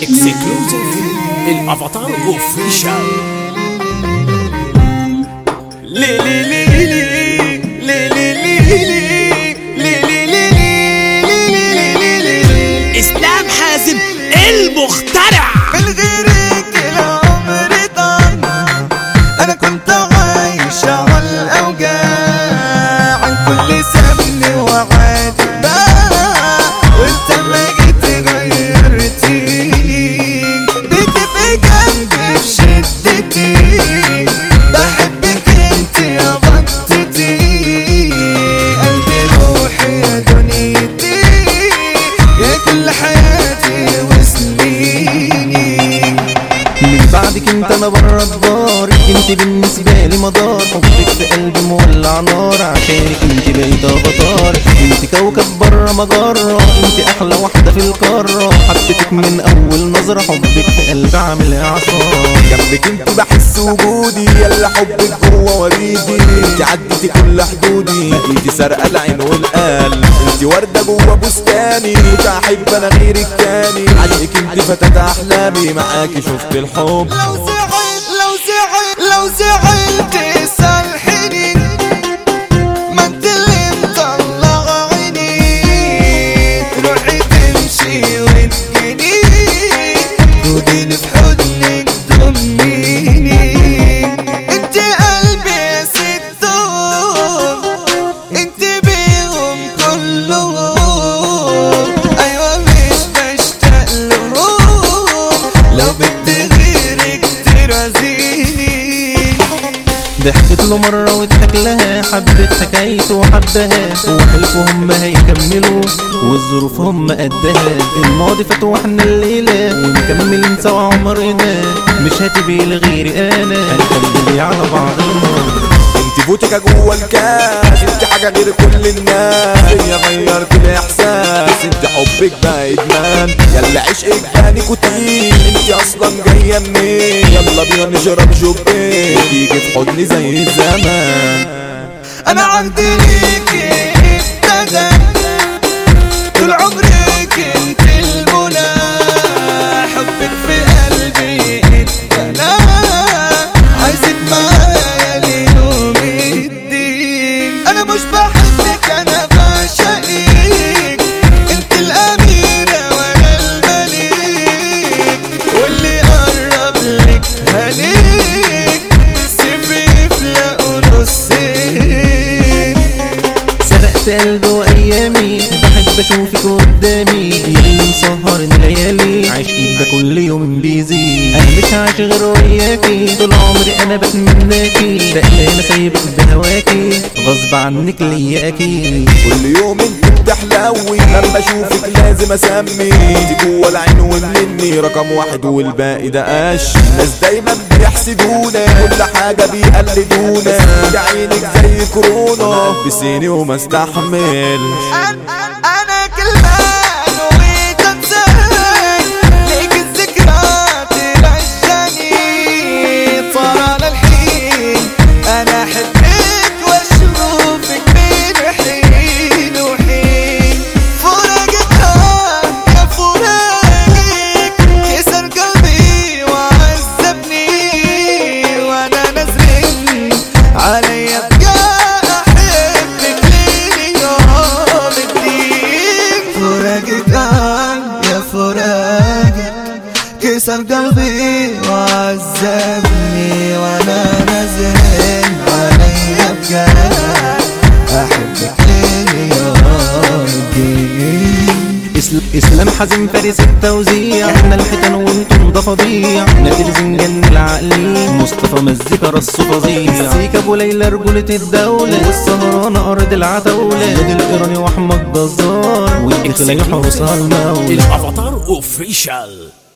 اكسكلوزيف الافاتار اوفيشال لي لي لي لي لي لي لي لي لي لي لي لي لي اسلام حازم المخترع من غيرك العمر ضاع انا كنت عايش على الاوجاع عن كل سبن وعاد باع وانت ما جيت غيرتيني بتبقى جنبي في شدتي بحبك انت يا بطتي قلبي روحي يا دنيتي يا كل حياتي وسنيني من بعدك انت انا بره الدار انت بالنسبة لي مدار حبك في قلبي مولع نار عشانك انت بقيت افاتار انت كوكب بره مجرة انت احلى واحدة في القارة حبيتك من اول نظرة حبك في قلبي عامل اعصار جنبك انت بحس وجودي يلا حبك جوه وريدي انت عديتي كل حدودي انت سارقه العين والقلب انت ورده جوه بستاني مش هحب انا غيرك تاني عليك انت فتاة احلامي معاكي شفت الحب لو زعلت لو زعلت لو زعلت صالحني ما انت اللي مطلع عيني روحي تمشي وتجيني خديني في حضنك ضميني انت قلبي يا ستهم انت بيهم كلهم ايوه مش بشتاق لهم لو بدي غيرك ترازيني ضحكت له مرة وضحك لها حبت حكايته وحبها وحلفوا هم هيكملوا والظروف هم قدها الماضي فات واحنا الليلة ونكمل سوا عمرنا مش هتبقي لغيري انا هنكمل على بعض الماضي انت فوتك جوه الكاس انت حاجه غير كل الناس يا غيرت الاحساس انت حبك بقى ادمان يلا عشقك بقى نيكوتين انت اصلا جايه منين يلا بينا نشرب شوبين تيجي في حضني زي زمان انا عندي ليكي ابتدى طول عمرك انت المنى حبك في قلبي اتبنى عايزك معايا ليوم الدين انا مش بحبك انا بعشقك انت الاميرة وانا الملك واللي قرب لك هليك سيفي يفلقوا نصين سرقت قلبي وايامي بحب اشوفك قدامي اللي مسهرني ليالي عشقي ده كل يوم بيزيد انا مش عايش غير وياكي طول عمري انا بتمناكي بقلانة سايبك بهواكي غصب عنك ليا اكيد كل يوم انت بتحلوي لما اشوفك لازم اسمي انت جوه العين ومني رقم واحد والباقي ده قش الناس دايما بيحسدونا كل حاجه بيقلدونا انت عينك زي كورونا لبسيني وما استحملش انا كلمان وتنساي ليك الذكرى ترجعني صار على الحين انا احبك واشوفك بين حين وحين فراقتها يا فراقك كسر قلبي وعذبني وانا نزلت علي ابقى احبك لين يوم الدين فراقك يا فراقك كسر قلبي وعذبني وانا نزل علي ابقى احبك لين يوم الدين إسل- اسلام حازم فارس التوزيع احنا الحيتان وانتم ضفاديع نادي زنجان العقلي مصطفى مزيكا رص فظيع سيكا ابو ليلى رجولة الدولة والسهرانة ارض العتاولة نادي الايراني واحمد جزار والدخلاني حرس المولى الافاتار اوفيشال